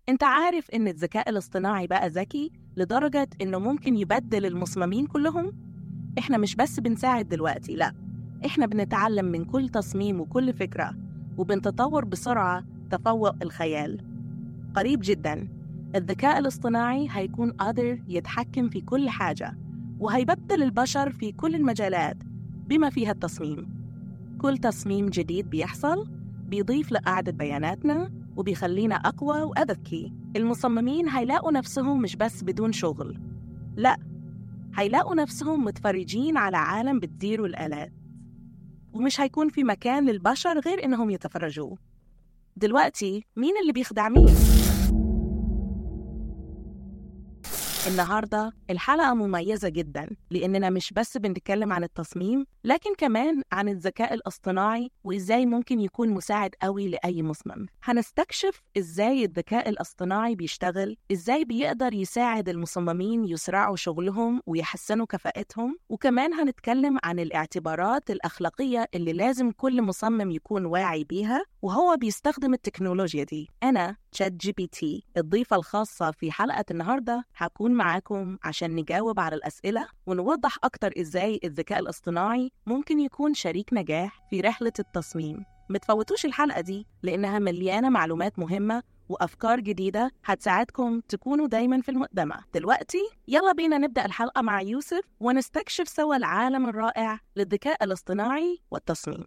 انت عارف ان الذكاء الاصطناعي بقى ذكي لدرجة انه ممكن يبدل المصممين كلهم؟ احنا مش بس بنساعد دلوقتي لا احنا بنتعلم من كل تصميم وكل فكرة وبنتطور بسرعة تفوق الخيال قريب جدا الذكاء الاصطناعي هيكون قادر يتحكم في كل حاجة وهيبدل البشر في كل المجالات بما فيها التصميم كل تصميم جديد بيحصل بيضيف لقاعدة بياناتنا وبيخلينا أقوى وأذكي المصممين هيلاقوا نفسهم مش بس بدون شغل لا هيلاقوا نفسهم متفرجين على عالم بتديره الآلات ومش هيكون في مكان للبشر غير إنهم يتفرجوا دلوقتي مين اللي بيخدع مين؟ النهاردة الحلقة مميزة جدا لأننا مش بس بنتكلم عن التصميم لكن كمان عن الذكاء الاصطناعي وإزاي ممكن يكون مساعد قوي لأي مصمم هنستكشف إزاي الذكاء الاصطناعي بيشتغل إزاي بيقدر يساعد المصممين يسرعوا شغلهم ويحسنوا كفاءتهم وكمان هنتكلم عن الاعتبارات الأخلاقية اللي لازم كل مصمم يكون واعي بيها وهو بيستخدم التكنولوجيا دي أنا تشات جي بي تي الضيفة الخاصة في حلقة النهاردة هكون معاكم عشان نجاوب على الأسئلة ونوضح أكتر إزاي الذكاء الاصطناعي ممكن يكون شريك نجاح في رحلة التصميم متفوتوش الحلقة دي لأنها مليانة معلومات مهمة وأفكار جديدة هتساعدكم تكونوا دايما في المقدمة دلوقتي يلا بينا نبدأ الحلقة مع يوسف ونستكشف سوا العالم الرائع للذكاء الاصطناعي والتصميم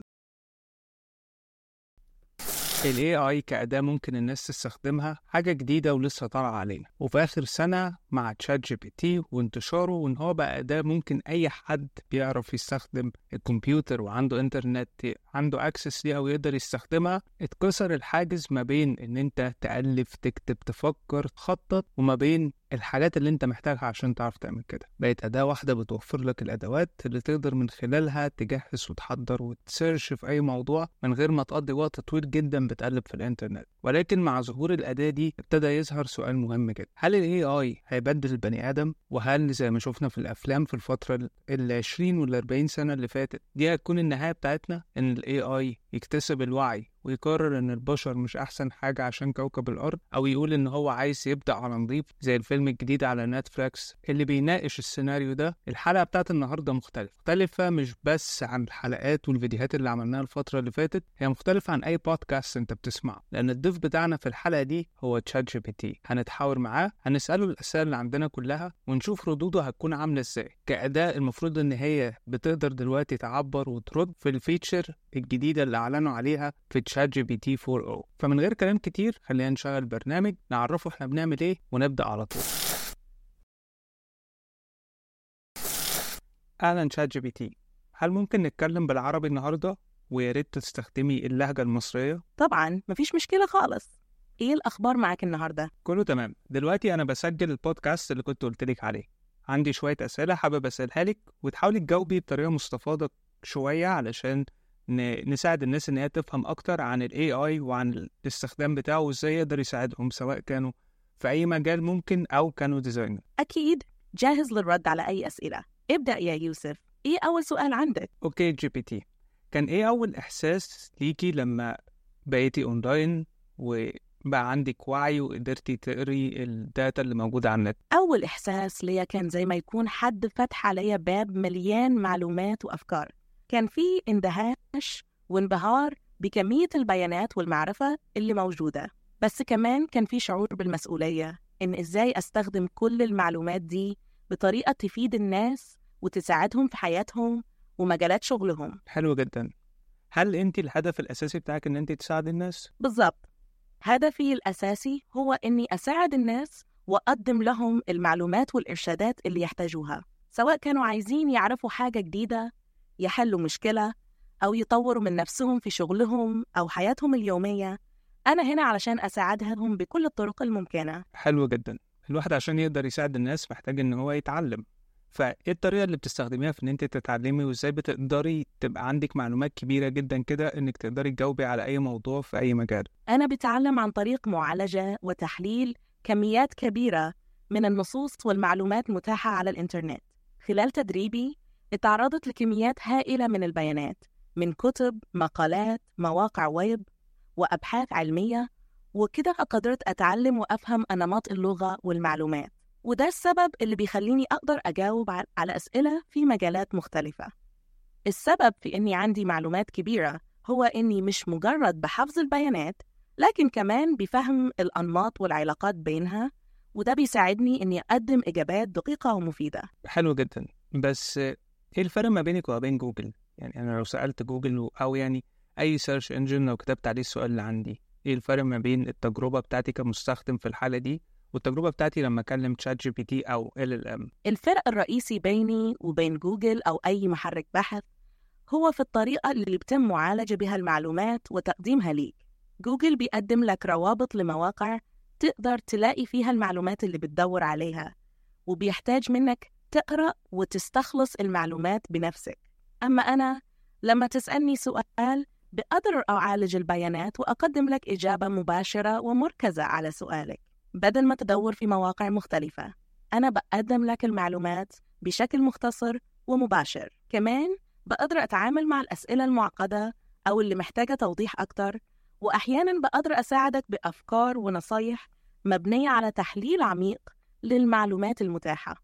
ال AI كأداة ممكن الناس تستخدمها حاجة جديدة ولسه طالعة علينا وفي آخر سنة مع تشات جي بي تي وانتشاره وإن هو بقى أداة ممكن أي حد بيعرف يستخدم الكمبيوتر وعنده إنترنت عنده أكسس ليها ويقدر يستخدمها اتكسر الحاجز ما بين إن أنت تألف تكتب تفكر تخطط وما بين الحاجات اللي انت محتاجها عشان تعرف تعمل كده بقت أداة واحدة بتوفر لك الأدوات اللي تقدر من خلالها تجهز وتحضر وتسيرش في أي موضوع من غير ما تقضي وقت طويل جدا بتقلب في الإنترنت ولكن مع ظهور الأداة دي ابتدى يظهر سؤال مهم جدا هل ال AI هيبدل البني آدم وهل زي ما شفنا في الأفلام في الفترة ال 20 وال 40 سنة اللي فاتت دي هتكون النهاية بتاعتنا إن ال AI يكتسب الوعي ويقرر ان البشر مش احسن حاجة عشان كوكب الارض او يقول ان هو عايز يبدأ على نظيف زي الفيلم الجديد على نتفليكس اللي بيناقش السيناريو ده الحلقة بتاعت النهاردة مختلفة مختلفة مش بس عن الحلقات والفيديوهات اللي عملناها الفترة اللي فاتت هي مختلفة عن اي بودكاست انت بتسمعه لان الضيف بتاعنا في الحلقة دي هو تشات جي بي تي هنتحاور معاه هنسأله الاسئلة اللي عندنا كلها ونشوف ردوده هتكون عاملة ازاي كأداة المفروض ان هي بتقدر دلوقتي تعبر وترد في الفيتشر الجديدة اللي اعلنوا عليها في تشات جي بي تي 4 او فمن غير كلام كتير خلينا نشغل برنامج نعرفه احنا بنعمل ايه ونبدا على طول اهلا شات جي بي تي هل ممكن نتكلم بالعربي النهارده ويا ريت تستخدمي اللهجه المصريه طبعا مفيش مشكلة خالص ايه الأخبار معاك النهاردة؟ كله تمام دلوقتي انا بسجل البودكاست اللي كنت قلت لك عليه عندي شويه اسئله حابب اسالها لك وتحاولي تجاوبي بطريقه مستفاضه شويه علشان ن- نساعد الناس ان هي تفهم اكتر عن الاي اي وعن الاستخدام بتاعه وازاي يقدر يساعدهم سواء كانوا في اي مجال ممكن او كانوا ديزاينر أكيد جاهز للرد على أي أسئلة ابدأ يا يوسف ايه أول سؤال عندك؟ اوكي جي بي تي كان ايه اول احساس ليكي لما بقيتي اونلاين وبقى عندك وعي وقدرتي تقري الداتا اللي موجوده على النت أول إحساس ليا كان زي ما يكون حد فتح عليا باب مليان معلومات وأفكار كان في اندهاش وانبهار بكمية البيانات والمعرفة اللي موجودة بس كمان كان في شعور بالمسؤولية إن إزاي أستخدم كل المعلومات دي بطريقة تفيد الناس وتساعدهم في حياتهم ومجالات شغلهم حلو جدا هل انت الهدف الاساسي بتاعك ان انت تساعد الناس بالضبط هدفي الأساسي هو إني أساعد الناس وأقدم لهم المعلومات والإرشادات اللي يحتاجوها سواء كانوا عايزين يعرفوا حاجة جديدة يحلوا مشكلة أو يطوروا من نفسهم في شغلهم أو حياتهم اليومية أنا هنا علشان أساعدهم بكل الطرق الممكنة حلو جدا الواحد عشان يقدر يساعد الناس محتاج ان هو يتعلم فايه الطريقه اللي بتستخدميها في ان انت تتعلمي وازاي بتقدري تبقى عندك معلومات كبيره جدا كده انك تقدري تجاوبي على اي موضوع في اي مجال أنا بتعلم عن طريق معالجة وتحليل كميات كبيرة من النصوص والمعلومات متاحة على الإنترنت خلال تدريبي اتعرضت لكميات هائلة من البيانات من كتب، مقالات، مواقع ويب وأبحاث علمية وكده قدرت أتعلم وأفهم أنماط اللغة والمعلومات وده السبب اللي بيخليني أقدر أجاوب ع- على أسئلة في مجالات مختلفة السبب في إني عندي معلومات كبيرة هو إني مش مجرد بحفظ البيانات لكن كمان بفهم الأنماط والعلاقات بينها وده بيساعدني إني أقدم إجابات دقيقة ومفيدة حلو جدا بس ايه الفرق ما بينك وما بين جوجل يعني انا لو سألت جوجل او يعني اي سيرش انجن لو كتبت عليه السؤال اللي عندي ايه الفرق ما بين التجربة بتاعتي كمستخدم في الحالة دي والتجربة بتاعتي لما اكلم تشات جي بي تي او ال ال ام الفرق الرئيسي بيني وبين جوجل أو أي محرك بحث هو في الطريقة اللي بيتم معالجة بها المعلومات وتقديمها ليك جوجل بيقدم لك روابط لمواقع تقدر تلاقي فيها المعلومات اللي بتدور عليها وبيحتاج منك تقرأ وتستخلص المعلومات بنفسك أما أنا لما تسألني سؤال بقدر أعالج البيانات وأقدم لك إجابة مباشرة ومركزة على سؤالك بدل ما تدور في مواقع مختلفة أنا بقدم لك المعلومات بشكل مختصر ومباشر كمان بقدر أتعامل مع الأسئلة المعقدة أو اللي محتاجة توضيح أكتر وأحيانا بقدر أساعدك بأفكار ونصايح مبنية على تحليل عميق للمعلومات المتاحة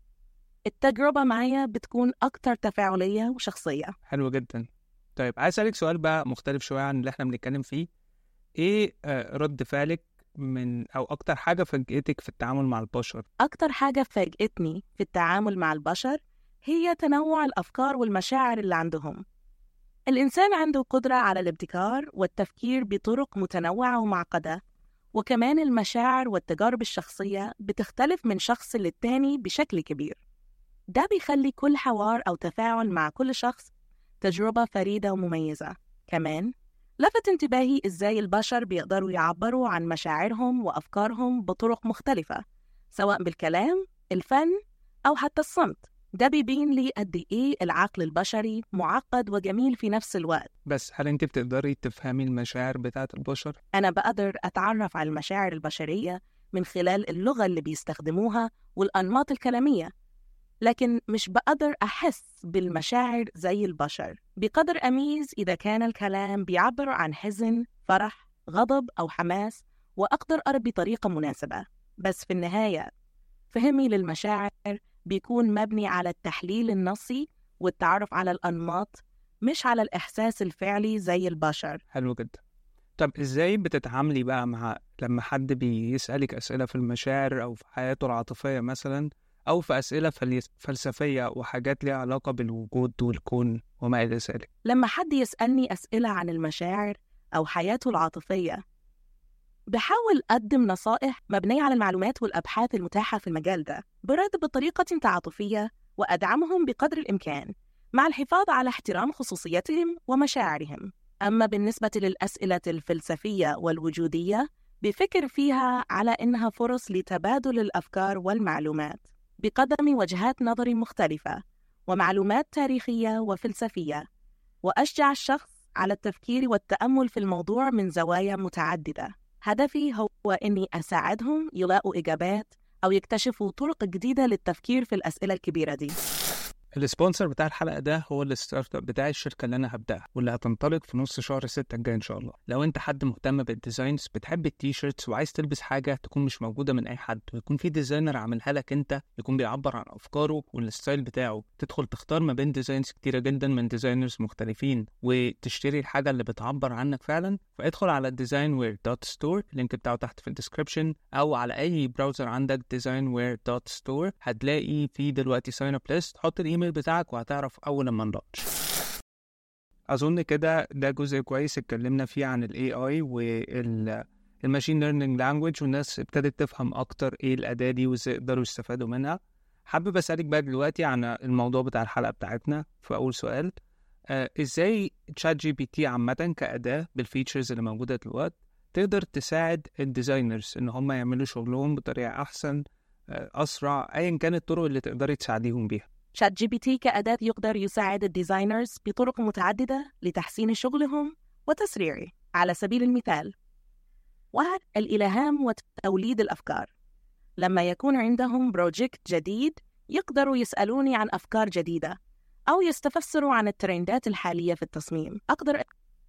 التجربة معايا بتكون أكتر تفاعلية وشخصية حلو جدا طيب عايز اسألك سؤال بقى مختلف شوية عن اللي احنا بنتكلم فيه ايه آه، رد فعلك من او اكتر حاجة فاجأتك في التعامل مع البشر أكتر حاجة فاجأتني في التعامل مع البشر هي تنوع الأفكار والمشاعر اللي عندهم الإنسان عنده قدرة على الابتكار والتفكير بطرق متنوعة ومعقدة وكمان المشاعر والتجارب الشخصية بتختلف من شخص للتاني بشكل كبير ده بيخلي كل حوار أو تفاعل مع كل شخص تجربة فريدة ومميزة كمان لفت انتباهي إزاي البشر بيقدروا يعبروا عن مشاعرهم وأفكارهم بطرق مختلفة سواء بالكلام، الفن أو حتى الصمت ده بيبين لي قد إيه العقل البشري معقد وجميل في نفس الوقت بس هل انت بتقدري تفهمي المشاعر بتاعة البشر أنا بقدر أتعرف على المشاعر البشرية من خلال اللغة اللي بيستخدموها والأنماط الكلامية لكن مش بقدر أحس بالمشاعر زي البشر بقدر أميز إذا كان الكلام بيعبر عن حزن، فرح، غضب أو حماس وأقدر أرى بطريقة مناسبة بس في النهاية فهمي للمشاعر بيكون مبني على التحليل النصي والتعرف على الأنماط مش على الإحساس الفعلي زي البشر حلو جدا طب ازاي بتتعاملي بقى مع لما حد بيسألك أسئلة في المشاعر أو في حياته العاطفية مثلا أو في أسئلة فلي- فلسفية وحاجات ليها علاقة بالوجود والكون وما إلى ذلك لما حد يسألني أسئلة عن المشاعر أو حياته العاطفية بحاول أقدم نصائح مبنية على المعلومات والأبحاث المتاحة في المجال ده برد بطريقة تعاطفية وأدعمهم بقدر الإمكان مع الحفاظ على احترام خصوصيتهم ومشاعرهم أما بالنسبة للأسئلة الفلسفية والوجودية بفكر فيها على إنها فرص لتبادل الأفكار والمعلومات بقدم وجهات نظر مختلفة ومعلومات تاريخية وفلسفية وأشجع الشخص على التفكير والتأمل في الموضوع من زوايا متعددة هدفي هو إني أساعدهم يلاقوا إجابات أو يكتشفوا طرق جديدة للتفكير في الأسئلة الكبيرة دي السبونسر بتاع الحلقة ده هو الستارت اب بتاع الشركة اللي أنا هبدأها واللي هتنطلق في نص شهر ستة الجاي إن شاء الله لو أنت حد مهتم بالديزاينز بتحب التيشيرتس وعايز تلبس حاجة تكون مش موجودة من أي حد ويكون في ديزاينر عاملها لك أنت يكون بيعبر عن أفكاره والستايل بتاعه تدخل تختار ما بين ديزاينز كتيرة جدا من ديزاينرز مختلفين وتشتري الحاجة اللي بتعبر عنك فعلا فادخل على designwear.store اللينك بتاعه تحت في الديسكربشن أو على أي براوزر عندك designwear.store هتلاقي في دلوقتي ساين اب ليست حط الايميل بتاعك وهتعرف اول لما نلاتش اظن كده ده جزء كويس اتكلمنا فيه عن الاي اي والماشين ليرنينج لانجويج والناس ابتدت تفهم اكتر ايه الاداه دي وازاي يقدروا يستفادوا منها حابب اسالك بقى دلوقتي عن الموضوع بتاع الحلقه بتاعتنا في اول سؤال آه ازاي تشات جي بي تي عامه كاداه بالفيتشرز اللي موجوده دلوقتي تقدر تساعد الديزاينرز ان هم يعملوا شغلهم بطريقه احسن آه، اسرع ايا كانت الطرق اللي تقدري تساعديهم بيها شات جي بي تي كأداة يقدر يساعد الديزاينرز بطرق متعددة لتحسين شغلهم وتسريعه على سبيل المثال واحد الإلهام وتوليد الأفكار لما يكون عندهم بروجكت جديد يقدروا يسألوني عن أفكار جديدة أو يستفسروا عن الترندات الحالية في التصميم أقدر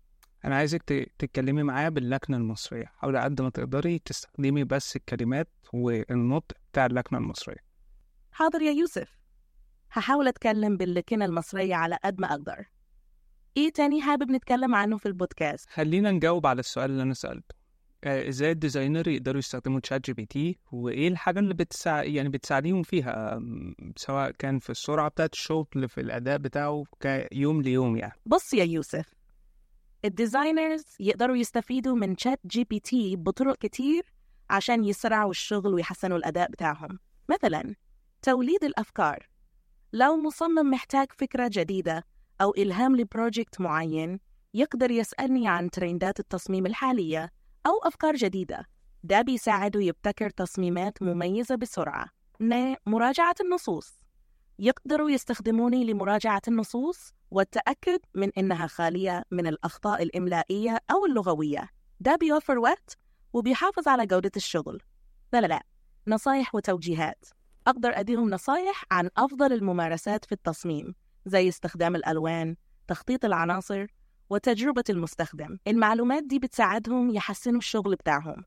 أنا عايزك ت- تتكلمي معايا باللكنة المصرية حاولي قد ما تقدري تستخدمي بس الكلمات والنطق بتاع اللكنة المصرية حاضر يا يوسف هحاول أتكلم باللكنة المصرية على قد ما أقدر إيه تاني حابب نتكلم عنه في البودكاست؟ خلينا نجاوب على السؤال اللي أنا سألته آه، ازاي الديزاينر يقدروا يستخدموا تشات جي بي تي وايه الحاجة اللي بتساع... يعني بتساعديهم فيها آم، سواء كان في السرعة بتاعت الشغل في الأداء بتاعه كيوم ليوم يعني بص يا يوسف الديزاينرز يقدروا يستفيدوا من شات جي بي تي بطرق كتير عشان يسرعوا الشغل ويحسنوا الأداء بتاعهم مثلا توليد الأفكار لو مصمم محتاج فكرة جديدة أو إلهام لبروجكت معين يقدر يسألني عن ترندات التصميم الحالية أو أفكار جديدة ده بيساعده يبتكر تصميمات مميزة بسرعة ن- مراجعة النصوص يقدروا يستخدموني لمراجعة النصوص والتأكد من إنها خالية من الأخطاء الإملائية أو اللغوية ده بيوفر وقت وبيحافظ على جودة الشغل لا لا لا نصايح وتوجيهات أقدر أديهم نصايح عن أفضل الممارسات في التصميم زي استخدام الألوان تخطيط العناصر وتجربة المستخدم المعلومات دي بتساعدهم يحسنوا الشغل بتاعهم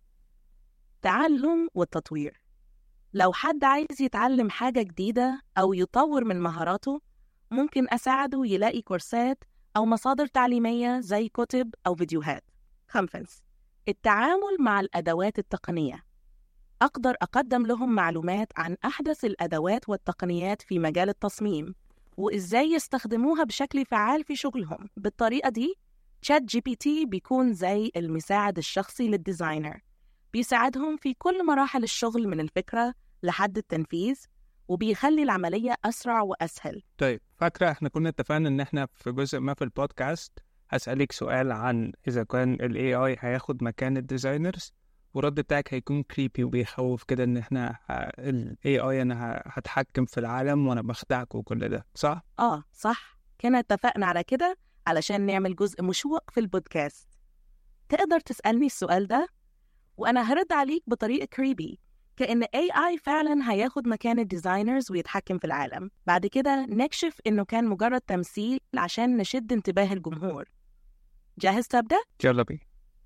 تعلم والتطوير لو حد عايز يتعلم حاجة جديدة أو يطور من مهاراته ممكن أساعده يلاقي كورسات أو مصادر تعليمية زي كتب أو فيديوهات خمسة التعامل مع الأدوات التقنية أقدر أقدم لهم معلومات عن أحدث الأدوات والتقنيات في مجال التصميم وإزاي يستخدموها بشكل فعال في شغلهم بالطريقة دي تشات جي بي تي بيكون زي المساعد الشخصي للديزاينر بيساعدهم في كل مراحل الشغل من الفكرة لحد التنفيذ وبيخلي العملية أسرع وأسهل طيب فاكرة احنا كنا اتفقنا ان احنا في جزء ما في البودكاست هسألك سؤال عن اذا كان ال AI هياخد مكان الديزاينرز والرد بتاعك هيكون كريبي وبيخوف كده ان احنا ه- ال AI انا ه- هتحكم في العالم وانا بخدعك وكل ده صح؟ آه صح كنا اتفقنا على كده علشان نعمل جزء مشوق في البودكاست تقدر تسألني السؤال ده وأنا هرد عليك بطريقة كريبي كأن AI فعلا هياخد مكان الديزاينرز ويتحكم في العالم بعد كده نكشف إنه كان مجرد تمثيل عشان نشد انتباه الجمهور جاهز تبدأ؟ يلا بينا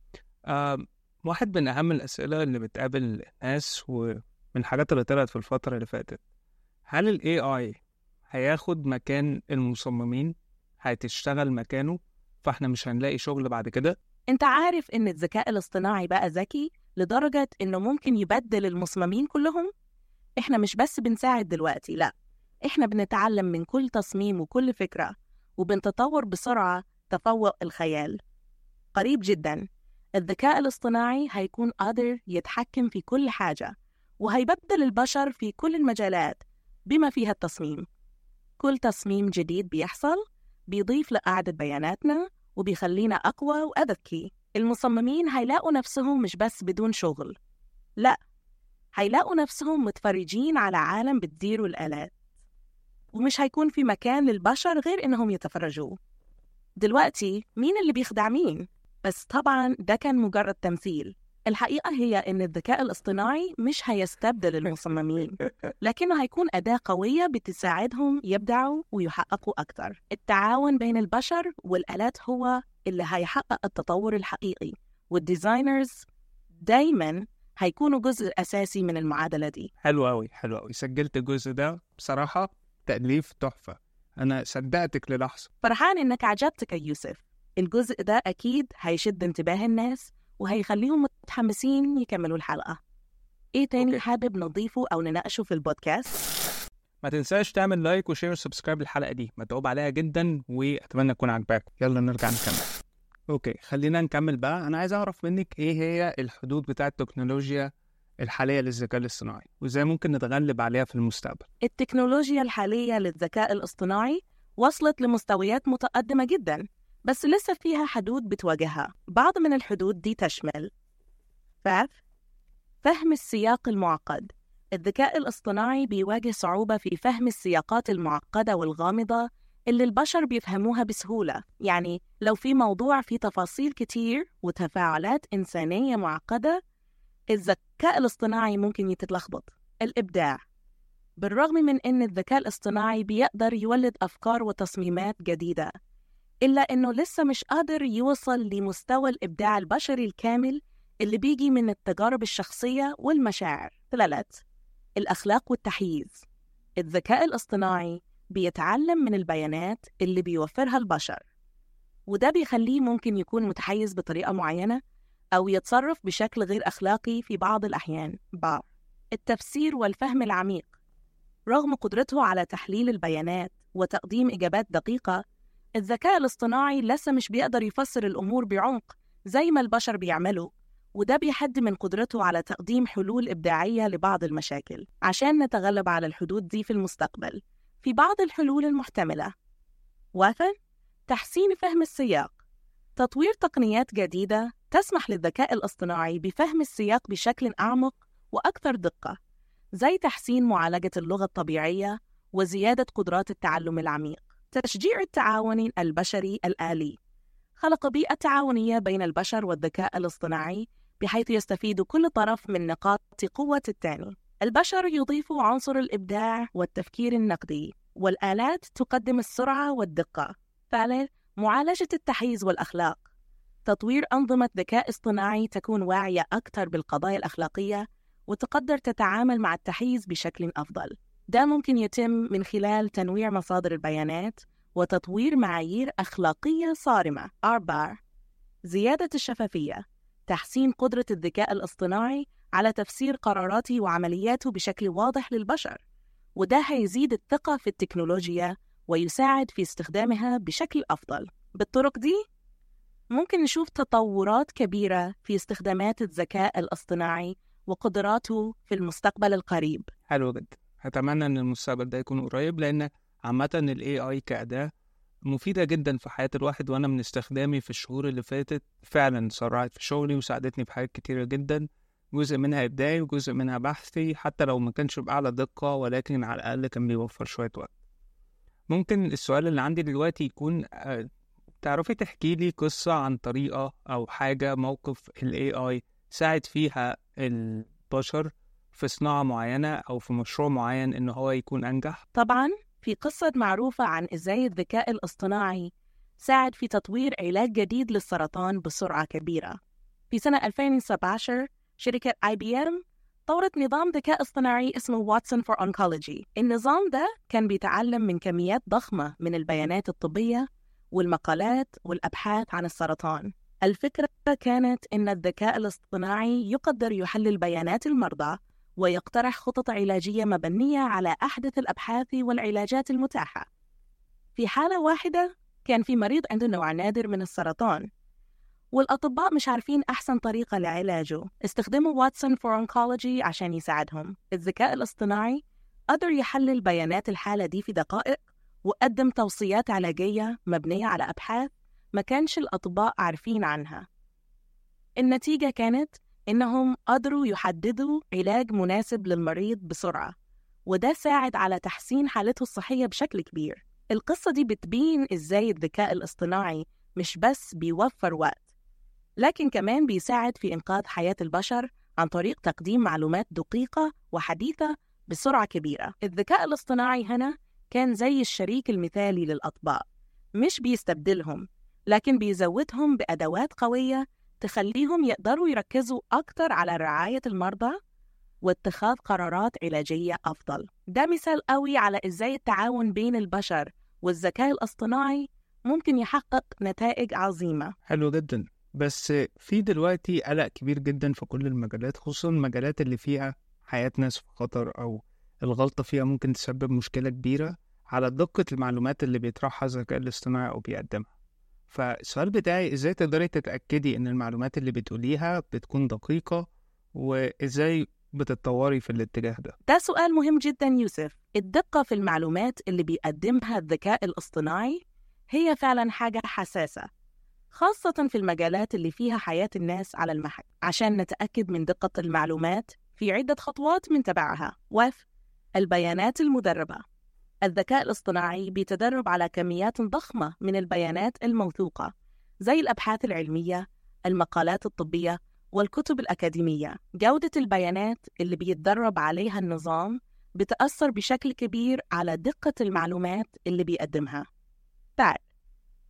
آم، واحد من أهم الأسئلة اللي بتقابل الناس ومن الحاجات اللي طلعت في الفترة اللي فاتت هل ال AI هياخد مكان المصممين؟ هتشتغل مكانه؟ فاحنا مش هنلاقي شغل بعد كده؟ أنت عارف إن الذكاء الاصطناعي بقى ذكي لدرجة إنه ممكن يبدل المصممين كلهم؟ إحنا مش بس بنساعد دلوقتي لأ إحنا بنتعلم من كل تصميم وكل فكرة وبنتطور بسرعة تفوق الخيال قريب جدا الذكاء الاصطناعي هيكون قادر يتحكم في كل حاجة وهيبدل البشر في كل المجالات بما فيها التصميم كل تصميم جديد بيحصل بيضيف لقاعدة بياناتنا وبيخلينا أقوى وأذكي المصممين هيلاقوا نفسهم مش بس بدون شغل لا هيلاقوا نفسهم متفرجين على عالم بتديره الآلات ومش هيكون في مكان للبشر غير إنهم يتفرجوا دلوقتي مين اللي بيخدع مين؟ بس طبعا ده كان مجرد تمثيل الحقيقة هي إن الذكاء الاصطناعي مش هيستبدل المصممين لكنه هيكون أداة قوية بتساعدهم يبدعوا ويحققوا أكثر التعاون بين البشر والآلات هو اللي هيحقق التطور الحقيقي والديزاينرز دايما هيكونوا جزء أساسي من المعادلة دي حلو أوي حلو أوي سجلت الجزء ده بصراحة تأليف تحفة أنا صدقتك للحظة فرحان إنك عجبتك يا يوسف الجزء ده أكيد هيشد انتباه الناس وهيخليهم متحمسين يكملوا الحلقة إيه تاني أوكي. حابب نضيفه أو نناقشه في البودكاست؟ ما تنساش تعمل لايك وشير وسبسكرايب للحلقة دي متعوب عليها جدا وأتمنى تكون عجباكم يلا نرجع نكمل أوكي خلينا نكمل بقى أنا عايز أعرف منك إيه هي الحدود بتاعة التكنولوجيا الحالية للذكاء الاصطناعي وإزاي ممكن نتغلب عليها في المستقبل التكنولوجيا الحالية للذكاء الاصطناعي وصلت لمستويات متقدمة جدا بس لسه فيها حدود بتواجهها بعض من الحدود دي تشمل فاف فهم السياق المعقد الذكاء الاصطناعي بيواجه صعوبة في فهم السياقات المعقدة والغامضة اللي البشر بيفهموها بسهولة يعني لو في موضوع فيه تفاصيل كتير وتفاعلات إنسانية معقدة الذكاء الاصطناعي ممكن يتلخبط الإبداع بالرغم من أن الذكاء الاصطناعي بيقدر يولد أفكار وتصميمات جديدة إلا إنه لسه مش قادر يوصل لمستوى الإبداع البشري الكامل اللي بيجي من التجارب الشخصية والمشاعر ثلاث الأخلاق والتحييز الذكاء الاصطناعي بيتعلم من البيانات اللي بيوفرها البشر وده بيخليه ممكن يكون متحيز بطريقة معينة أو يتصرف بشكل غير أخلاقي في بعض الأحيان بعض التفسير والفهم العميق رغم قدرته على تحليل البيانات وتقديم إجابات دقيقة الذكاء الاصطناعي لسه مش بيقدر يفسر الأمور بعمق زي ما البشر بيعملوا وده بيحد من قدرته على تقديم حلول إبداعية لبعض المشاكل عشان نتغلب على الحدود دي في المستقبل في بعض الحلول المحتملة واحد تحسين فهم السياق تطوير تقنيات جديدة تسمح للذكاء الاصطناعي بفهم السياق بشكل أعمق وأكثر دقة زي تحسين معالجة اللغة الطبيعية وزيادة قدرات التعلم العميق تشجيع التعاون البشري الآلي خلق بيئة تعاونية بين البشر والذكاء الاصطناعي بحيث يستفيد كل طرف من نقاط قوة الثاني البشر يضيفوا عنصر الإبداع والتفكير النقدي والآلات تقدم السرعة والدقة ثالث معالجة التحيز والأخلاق تطوير أنظمة ذكاء اصطناعي تكون واعية أكثر بالقضايا الأخلاقية وتقدر تتعامل مع التحيز بشكل أفضل ده ممكن يتم من خلال تنويع مصادر البيانات وتطوير معايير أخلاقية صارمة أربعة زيادة الشفافية تحسين قدرة الذكاء الاصطناعي على تفسير قراراته وعملياته بشكل واضح للبشر وده هيزيد الثقة في التكنولوجيا ويساعد في استخدامها بشكل أفضل بالطرق دي ممكن نشوف تطورات كبيرة في استخدامات الذكاء الاصطناعي وقدراته في المستقبل القريب حلو جدا أتمنى إن المستقبل ده يكون قريب لأن عامة ال AI كأداة مفيدة جدا في حياة الواحد وأنا من استخدامي في الشهور اللي فاتت فعلا سرعت في شغلي وساعدتني في حاجات كتيرة جدا جزء منها إبداعي وجزء منها بحثي حتى لو ما كانش بأعلى دقة ولكن على الأقل كان بيوفر شوية وقت ممكن السؤال اللي عندي دلوقتي يكون آه، تعرفي تحكي لي قصة عن طريقة أو حاجة موقف ال AI ساعد فيها البشر في صناعة معينة أو في مشروع معين إن هو يكون أنجح طبعا في قصة معروفة عن إزاي الذكاء الاصطناعي ساعد في تطوير علاج جديد للسرطان بسرعة كبيرة في سنة 2017 شركة اي بي ام طورت نظام ذكاء اصطناعي اسمه واتسون فور أونكولوجي النظام ده كان بيتعلم من كميات ضخمة من البيانات الطبية والمقالات والأبحاث عن السرطان الفكرة كانت إن الذكاء الاصطناعي يقدر يحلل بيانات المرضى ويقترح خطط علاجية مبنية على أحدث الأبحاث والعلاجات المتاحة. في حالة واحدة كان في مريض عنده نوع نادر من السرطان والأطباء مش عارفين أحسن طريقة لعلاجه استخدموا واتسون فور أونكولوجي عشان يساعدهم الذكاء الاصطناعي قدر يحلل بيانات الحالة دي في دقائق وقدم توصيات علاجية مبنية على أبحاث ما كانش الأطباء عارفين عنها النتيجة كانت إنهم قدروا يحددوا علاج مناسب للمريض بسرعة وده ساعد على تحسين حالته الصحية بشكل كبير القصة دي بتبين إزاي الذكاء الاصطناعي مش بس بيوفر وقت لكن كمان بيساعد في إنقاذ حياة البشر عن طريق تقديم معلومات دقيقة وحديثة بسرعة كبيرة الذكاء الاصطناعي هنا كان زي الشريك المثالي للأطباء مش بيستبدلهم لكن بيزودهم بأدوات قوية تخليهم يقدروا يركزوا أكتر على رعاية المرضى واتخاذ قرارات علاجية أفضل ده مثال قوي على إزاي التعاون بين البشر والذكاء الاصطناعي ممكن يحقق نتائج عظيمة حلو جدا بس في دلوقتي قلق كبير جدا في كل المجالات خصوصا المجالات اللي فيها حياة ناس في خطر أو الغلطة فيها ممكن تسبب مشكلة كبيرة على دقة المعلومات اللي بيطرحها الذكاء الاصطناعي أو بيقدمها فالسؤال بتاعي ازاي تقدري تتأكدي ان المعلومات اللي بتقوليها بتكون دقيقة وازاي بتتطوري في الاتجاه ده ده سؤال مهم جدا يوسف الدقة في المعلومات اللي بيقدمها الذكاء الاصطناعي هي فعلا حاجة حساسة خاصة في المجالات اللي فيها حياة الناس على المحك عشان نتأكد من دقة المعلومات في عدة خطوات من تبعها وف البيانات المدربة الذكاء الاصطناعي بيتدرب على كميات ضخمة من البيانات الموثوقة زي الأبحاث العلمية، المقالات الطبية، والكتب الأكاديمية. جودة البيانات اللي بيتدرب عليها النظام بتأثر بشكل كبير على دقة المعلومات اللي بيقدمها. بعد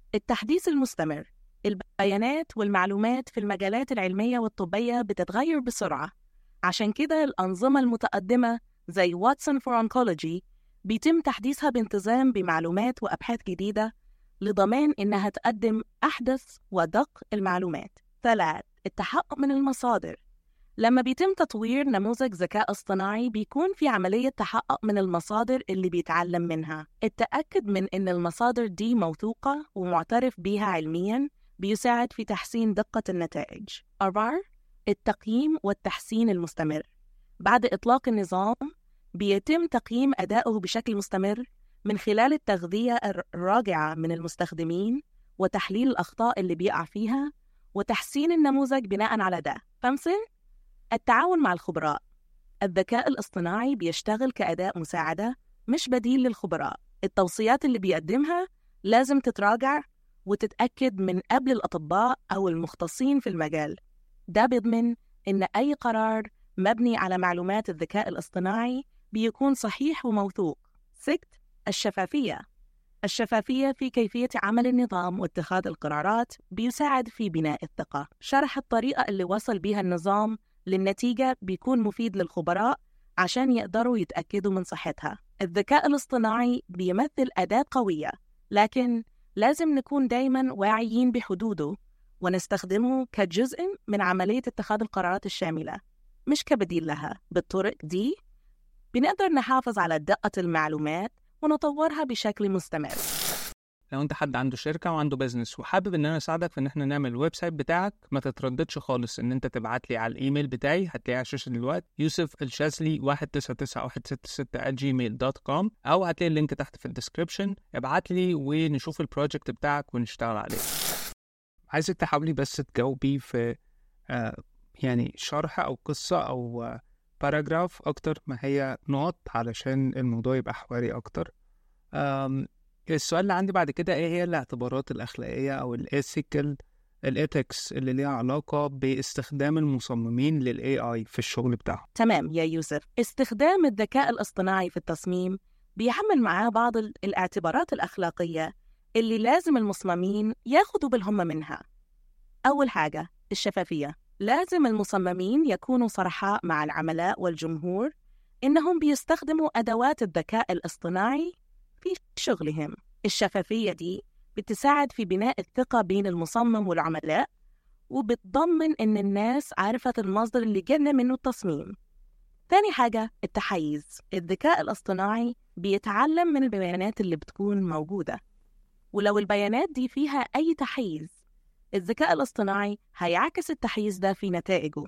التحديث المستمر البيانات والمعلومات في المجالات العلمية والطبية بتتغير بسرعة عشان كده الأنظمة المتقدمة زي واتسون فور أونكولوجي بيتم تحديثها بانتظام بمعلومات وأبحاث جديدة لضمان إنها تقدم أحدث ودق المعلومات. ثلاث التحقق من المصادر لما بيتم تطوير نموذج ذكاء اصطناعي بيكون في عملية تحقق من المصادر اللي بيتعلم منها التأكد من إن المصادر دي موثوقة ومعترف بيها علمياً بيساعد في تحسين دقة النتائج أربعة التقييم والتحسين المستمر بعد إطلاق النظام بيتم تقييم أدائه بشكل مستمر من خلال التغذية الراجعة من المستخدمين وتحليل الأخطاء اللي بيقع فيها وتحسين النموذج بناء على ده خمسة التعاون مع الخبراء الذكاء الاصطناعي بيشتغل كأداة مساعدة مش بديل للخبراء التوصيات اللي بيقدمها لازم تتراجع وتتأكد من قبل الأطباء أو المختصين في المجال ده بيضمن إن أي قرار مبني على معلومات الذكاء الاصطناعي بيكون صحيح وموثوق ست الشفافية الشفافية في كيفية عمل النظام واتخاذ القرارات بيساعد في بناء الثقة شرح الطريقة اللي وصل بيها النظام للنتيجة بيكون مفيد للخبراء عشان يقدروا يتأكدوا من صحتها الذكاء الاصطناعي بيمثل أداة قوية لكن لازم نكون دايما واعيين بحدوده ونستخدمه كجزء من عملية اتخاذ القرارات الشاملة مش كبديل لها بالطرق دي بنقدر نحافظ على دقة المعلومات ونطورها بشكل مستمر لو انت حد عنده شركه وعنده بيزنس وحابب ان انا اساعدك في ان احنا نعمل الويب سايت بتاعك ما تترددش خالص ان انت تبعت لي على الايميل بتاعي هتلاقيه على الشاشه دلوقتي يوسف الشاذلي 199166 جيميل دوت كوم او هتلاقي اللينك تحت في الديسكربشن ابعت لي ونشوف البروجكت بتاعك ونشتغل عليه عايزك تحاولي بس تجاوبي في آه يعني شرح او قصه او آه باراجراف اكتر ما هي نقط علشان الموضوع يبقى حواري اكتر آم السؤال اللي عندي بعد كده ايه هي الاعتبارات الاخلاقيه او الايثيكال الايثكس اللي ليها علاقه باستخدام المصممين للاي اي في الشغل بتاعهم تمام يا يوسف استخدام الذكاء الاصطناعي في التصميم بيحمل معاه بعض الاعتبارات الأخلاقية اللي لازم المصممين ياخدوا بالهم منها أول حاجة الشفافية لازم المصممين يكونوا صرحاء مع العملاء والجمهور إنهم بيستخدموا أدوات الذكاء الاصطناعي في شغلهم الشفافية دي بتساعد في بناء الثقة بين المصمم والعملاء وبتضمن إن الناس عرفت المصدر اللي جانا منه التصميم تاني حاجة التحيز الذكاء الاصطناعي بيتعلم من البيانات اللي بتكون موجودة ولو البيانات دي فيها أي تحيز الذكاء الاصطناعي هيعكس التحيز ده في نتائجه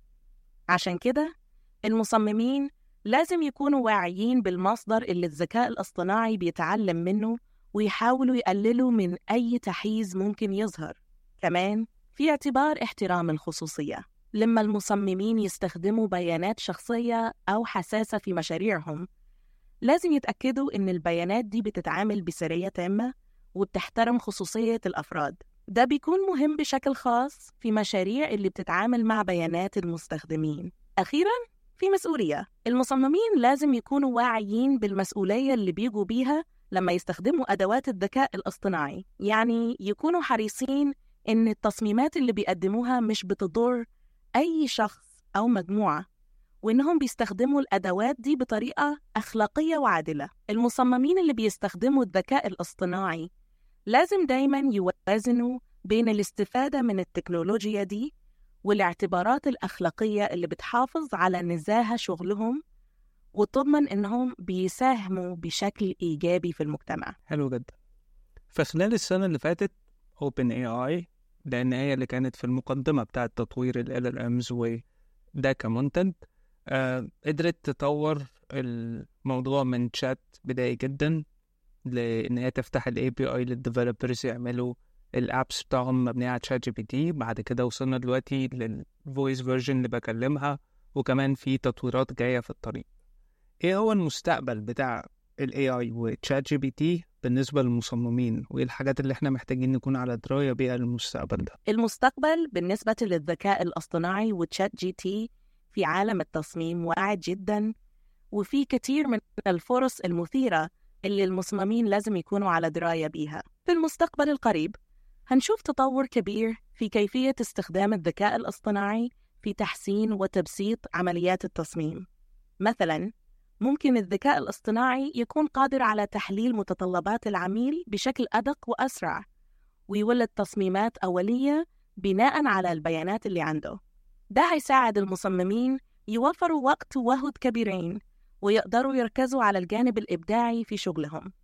عشان كده المصممين لازم يكونوا واعيين بالمصدر اللي الذكاء الاصطناعي بيتعلم منه ويحاولوا يقللوا من أي تحيز ممكن يظهر كمان في اعتبار احترام الخصوصية لما المصممين يستخدموا بيانات شخصية أو حساسة في مشاريعهم لازم يتأكدوا إن البيانات دي بتتعامل بسرية تامة وبتحترم خصوصية الأفراد ده بيكون مهم بشكل خاص في مشاريع اللي بتتعامل مع بيانات المستخدمين أخيراً في مسؤولية المصممين لازم يكونوا واعيين بالمسؤولية اللي بيجوا بيها لما يستخدموا أدوات الذكاء الاصطناعي يعني يكونوا حريصين إن التصميمات اللي بيقدموها مش بتضر أي شخص أو مجموعة وإنهم بيستخدموا الأدوات دي بطريقة أخلاقية وعادلة المصممين اللي بيستخدموا الذكاء الاصطناعي لازم دايما يوازنوا بين الاستفادة من التكنولوجيا دي والاعتبارات الأخلاقية اللي بتحافظ على نزاهة شغلهم وتضمن إنهم بيساهموا بشكل إيجابي في المجتمع حلو جدا فخلال السنة اللي فاتت Open AI لأن هي اللي كانت في المقدمة بتاعة تطوير ال LLMs وده كمنتج آه قدرت تطور الموضوع من شات بدائي جدا لأن هي تفتح ال API للديفلوبرز يعملوا الابس بتاعهم مبنية على تشات جي بي تي بعد كده وصلنا دلوقتي للفويس فيرجن اللي بكلمها وكمان في تطويرات جاية في الطريق ايه هو المستقبل بتاع ال AI وتشات جي بي تي بالنسبة للمصممين وايه الحاجات اللي احنا محتاجين نكون على دراية بيها للمستقبل ده المستقبل بالنسبة للذكاء الاصطناعي وتشات جي تي في عالم التصميم واعد جدا وفي كتير من الفرص المثيرة اللي المصممين لازم يكونوا على دراية بيها في المستقبل القريب هنشوف تطور كبير في كيفية استخدام الذكاء الاصطناعي في تحسين وتبسيط عمليات التصميم مثلاً ممكن الذكاء الاصطناعي يكون قادر على تحليل متطلبات العميل بشكل أدق وأسرع ويولد تصميمات أولية بناء على البيانات اللي عنده ده هيساعد المصممين يوفروا وقت وجهد كبيرين ويقدروا يركزوا على الجانب الإبداعي في شغلهم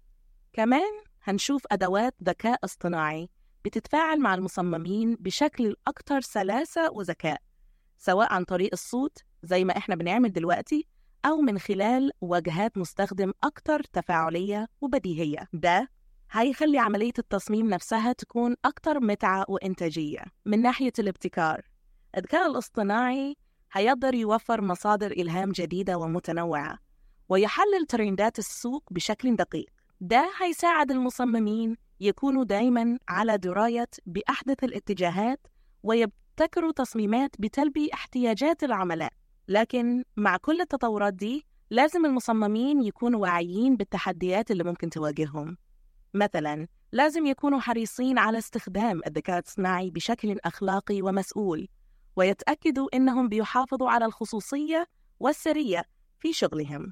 كمان هنشوف أدوات ذكاء اصطناعي بتتفاعل مع المصممين بشكل أكثر سلاسة وذكاء سواء عن طريق الصوت زي ما إحنا بنعمل دلوقتي أو من خلال واجهات مستخدم أكثر تفاعلية وبديهية ده هيخلي عملية التصميم نفسها تكون أكثر متعة وإنتاجية من ناحية الابتكار الذكاء الاصطناعي هيقدر يوفر مصادر إلهام جديدة ومتنوعة ويحلل ترندات السوق بشكل دقيق ده هيساعد المصممين يكونوا دايما على دراية بأحدث الاتجاهات ويبتكروا تصميمات بتلبي احتياجات العملاء لكن مع كل التطورات دي لازم المصممين يكونوا واعيين بالتحديات اللي ممكن تواجههم مثلا لازم يكونوا حريصين على استخدام الذكاء الصناعي بشكل أخلاقي ومسؤول ويتأكدوا إنهم بيحافظوا على الخصوصية والسرية في شغلهم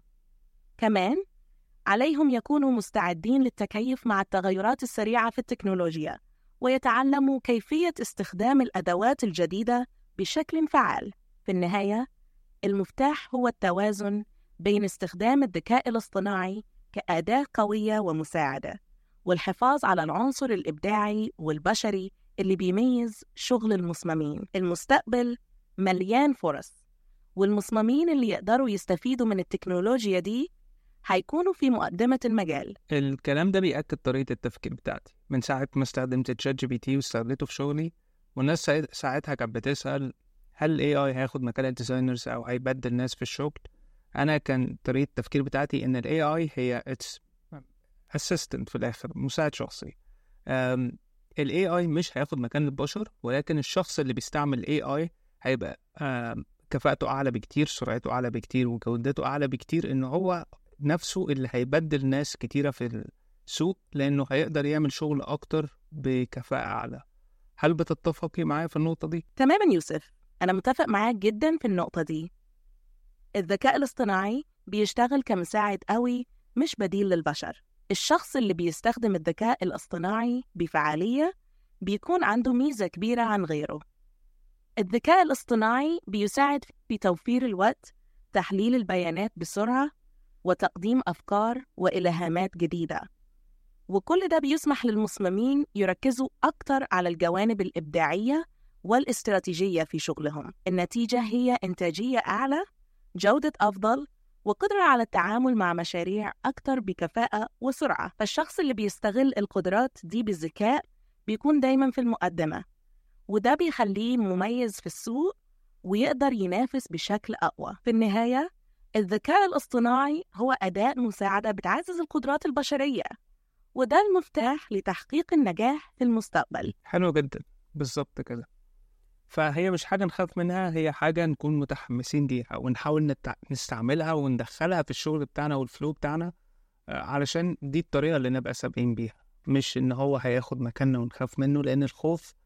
كمان عليهم يكونوا مستعدين للتكيف مع التغيرات السريعة في التكنولوجيا ويتعلموا كيفية استخدام الأدوات الجديدة بشكل فعال في النهاية المفتاح هو التوازن بين استخدام الذكاء الاصطناعي كأداة قوية ومساعدة والحفاظ على العنصر الإبداعي والبشري اللي بيميز شغل المصممين المستقبل مليان فرص والمصممين اللي يقدروا يستفيدوا من التكنولوجيا دي هيكونوا في مقدمة المجال الكلام ده بيأكد طريقة التفكير بتاعتي من ساعة ما استخدمت تشات جي بي تي واستخدمته في شغلي والناس ساعت- ساعتها كانت بتسأل هل ال AI هياخد مكان الديزاينرز أو هيبدل ناس في الشغل أنا كان طريقة التفكير بتاعتي إن ال AI هي اتس assistant في الآخر مساعد شخصي أم، ال AI مش هياخد مكان البشر ولكن الشخص اللي بيستعمل ال AI هيبقى أم، كفاءته أعلى بكتير سرعته أعلى بكتير وجودته أعلى بكتير إن هو نفسه اللي هيبدل ناس كتيرة في السوق لأنه هيقدر يعمل شغل أكتر بكفاءة أعلى هل بتتفقي معايا في النقطة دي؟ تماما يوسف أنا متفق معاك جدا في النقطة دي الذكاء الاصطناعي بيشتغل كمساعد قوي مش بديل للبشر الشخص اللي بيستخدم الذكاء الاصطناعي بفعالية بيكون عنده ميزة كبيرة عن غيره الذكاء الاصطناعي بيساعد في توفير الوقت تحليل البيانات بسرعة وتقديم أفكار وإلهامات جديدة وكل ده بيسمح للمصممين يركزوا أكتر على الجوانب الإبداعية والاستراتيجية في شغلهم النتيجة هي إنتاجية أعلى جودة أفضل وقدرة على التعامل مع مشاريع أكثر بكفاءة وسرعة فالشخص اللي بيستغل القدرات دي بذكاء بيكون دايما في المقدمة وده بيخليه مميز في السوق ويقدر ينافس بشكل أقوى في النهاية الذكاء الاصطناعي هو أداة مساعدة بتعزز القدرات البشرية وده المفتاح لتحقيق النجاح في المستقبل حلو جدا بالظبط كده فهي مش حاجة نخاف منها هي حاجة نكون متحمسين ليها ونحاول نتع... نستعملها وندخلها في الشغل بتاعنا والفلو بتاعنا آه، علشان دي الطريقة اللي نبقى سابقين بيها مش إن هو هياخد مكاننا ونخاف منه لأن الخوف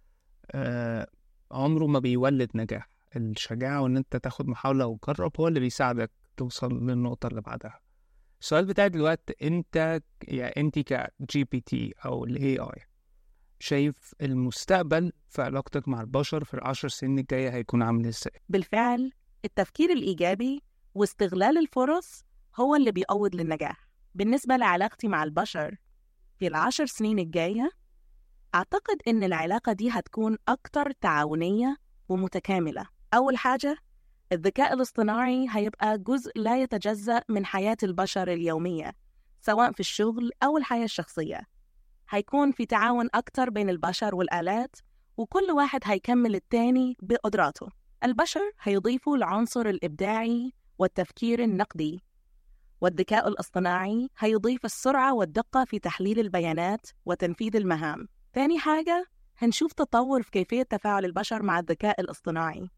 آه عمره ما بيولد نجاح الشجاعة وإن أنت تاخد محاولة وتجرب هو اللي بيساعدك توصل للنقطة اللي بعدها السؤال بتاعي دلوقتي أنت يعني أنت كجي بي تي أو ال AI شايف المستقبل في علاقتك مع البشر في العشر سنين الجاية هيكون عامل ازاي؟ بالفعل التفكير الإيجابي واستغلال الفرص هو اللي بيقود للنجاح بالنسبة لعلاقتي مع البشر في العشر سنين الجاية أعتقد إن العلاقة دي هتكون أكتر تعاونية ومتكاملة أول حاجة الذكاء الاصطناعي هيبقى جزء لا يتجزأ من حياة البشر اليومية سواء في الشغل أو الحياة الشخصية هيكون في تعاون أكتر بين البشر والآلات وكل واحد هيكمل التاني بقدراته البشر هيضيفوا العنصر الإبداعي والتفكير النقدي والذكاء الاصطناعي هيضيف السرعة والدقة في تحليل البيانات وتنفيذ المهام تاني حاجة هنشوف تطور في كيفية تفاعل البشر مع الذكاء الاصطناعي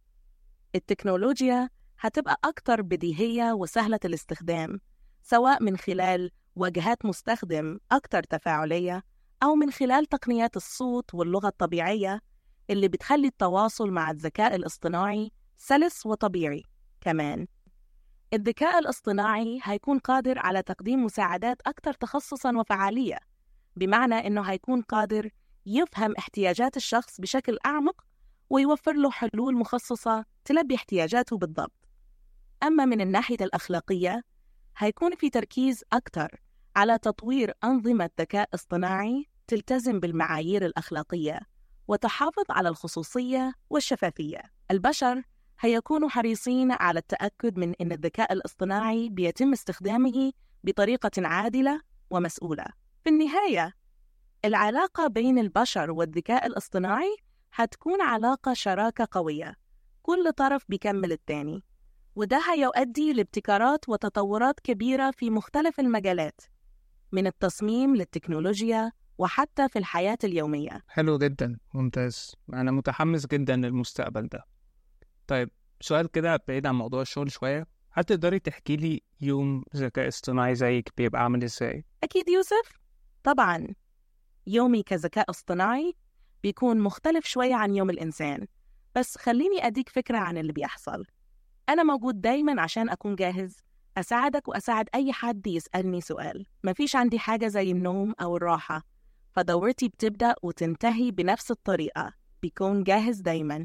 التكنولوجيا هتبقى أكتر بديهية وسهلة الاستخدام سواء من خلال واجهات مستخدم أكثر تفاعلية أو من خلال تقنيات الصوت واللغة الطبيعية اللي بتخلي التواصل مع الذكاء الاصطناعي سلس وطبيعي كمان الذكاء الاصطناعي هيكون قادر على تقديم مساعدات أكثر تخصصاً وفعالية بمعنى إنه هيكون قادر يفهم احتياجات الشخص بشكل أعمق ويوفر له حلول مخصصة تلبي احتياجاته بالضبط أما من الناحية الأخلاقية هيكون في تركيز أكثر على تطوير أنظمة ذكاء اصطناعي تلتزم بالمعايير الأخلاقية وتحافظ على الخصوصية والشفافية البشر هيكونوا حريصين على التأكد من أن الذكاء الاصطناعي بيتم استخدامه بطريقة عادلة ومسؤولة في النهاية العلاقة بين البشر والذكاء الاصطناعي هتكون علاقة شراكة قوية كل طرف بيكمل التاني وده هيؤدي لابتكارات وتطورات كبيرة في مختلف المجالات من التصميم للتكنولوجيا وحتى في الحياة اليومية حلو جدا ممتاز أنا متحمس جدا للمستقبل ده طيب سؤال كده بعيد عن موضوع الشغل شوية هل تقدري تحكي لي يوم ذكاء اصطناعي زيك بيبقى عامل ازاي؟ أكيد يوسف طبعا يومي كذكاء اصطناعي بيكون مختلف شوية عن يوم الإنسان بس خليني أديك فكرة عن اللي بيحصل أنا موجود دايما عشان أكون جاهز أساعدك وأساعد أي حد يسألني سؤال مفيش عندي حاجة زي النوم أو الراحة فدورتي بتبدأ وتنتهي بنفس الطريقة بيكون جاهز دايما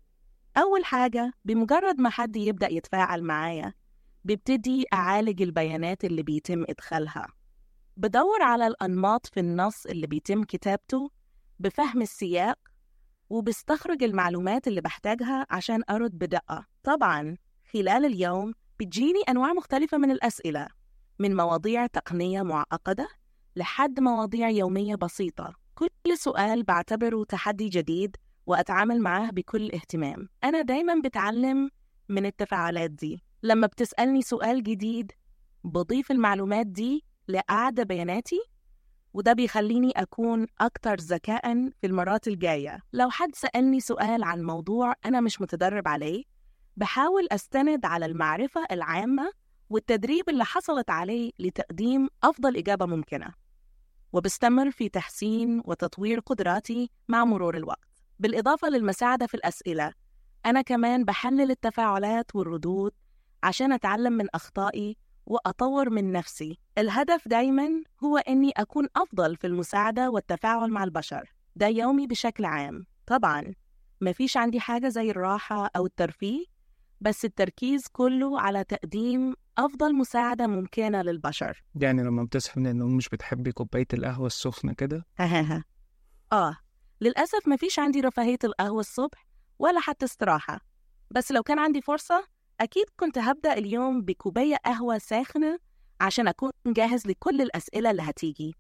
أول حاجة بمجرد ما حد يبدأ يتفاعل معايا ببتدي أعالج البيانات اللي بيتم إدخالها بدور على الأنماط في النص اللي بيتم كتابته بفهم السياق وبستخرج المعلومات اللي بحتاجها عشان أرد بدقة طبعا خلال اليوم بتجيني أنواع مختلفة من الأسئلة من مواضيع تقنية معقدة لحد مواضيع يومية بسيطة كل سؤال بعتبره تحدي جديد وأتعامل معاه بكل اهتمام أنا دايما بتعلم من التفاعلات دي لما بتسألني سؤال جديد بضيف المعلومات دي لقاعدة بياناتي وده بيخليني أكون أكتر ذكاء في المرات الجاية لو حد سألني سؤال عن موضوع أنا مش متدرب عليه بحاول أستند على المعرفة العامة والتدريب اللي حصلت عليه لتقديم أفضل إجابة ممكنة وبستمر في تحسين وتطوير قدراتي مع مرور الوقت بالإضافة للمساعدة في الأسئلة أنا كمان بحلل التفاعلات والردود عشان أتعلم من أخطائي وأطور من نفسي الهدف دايما هو أني أكون أفضل في المساعدة والتفاعل مع البشر ده يومي بشكل عام طبعا مفيش عندي حاجة زي الراحة أو الترفيه بس التركيز كله على تقديم أفضل مساعدة ممكنة للبشر يعني لما بتصحي من النوم مش بتحبي كوباية القهوة السخنة كده؟ هاها آه للأسف مفيش عندي رفاهية القهوة الصبح ولا حتى استراحة بس لو كان عندي فرصة أكيد كنت هبدأ اليوم بكوباية قهوة ساخنة عشان أكون جاهز لكل الأسئلة اللي هتيجي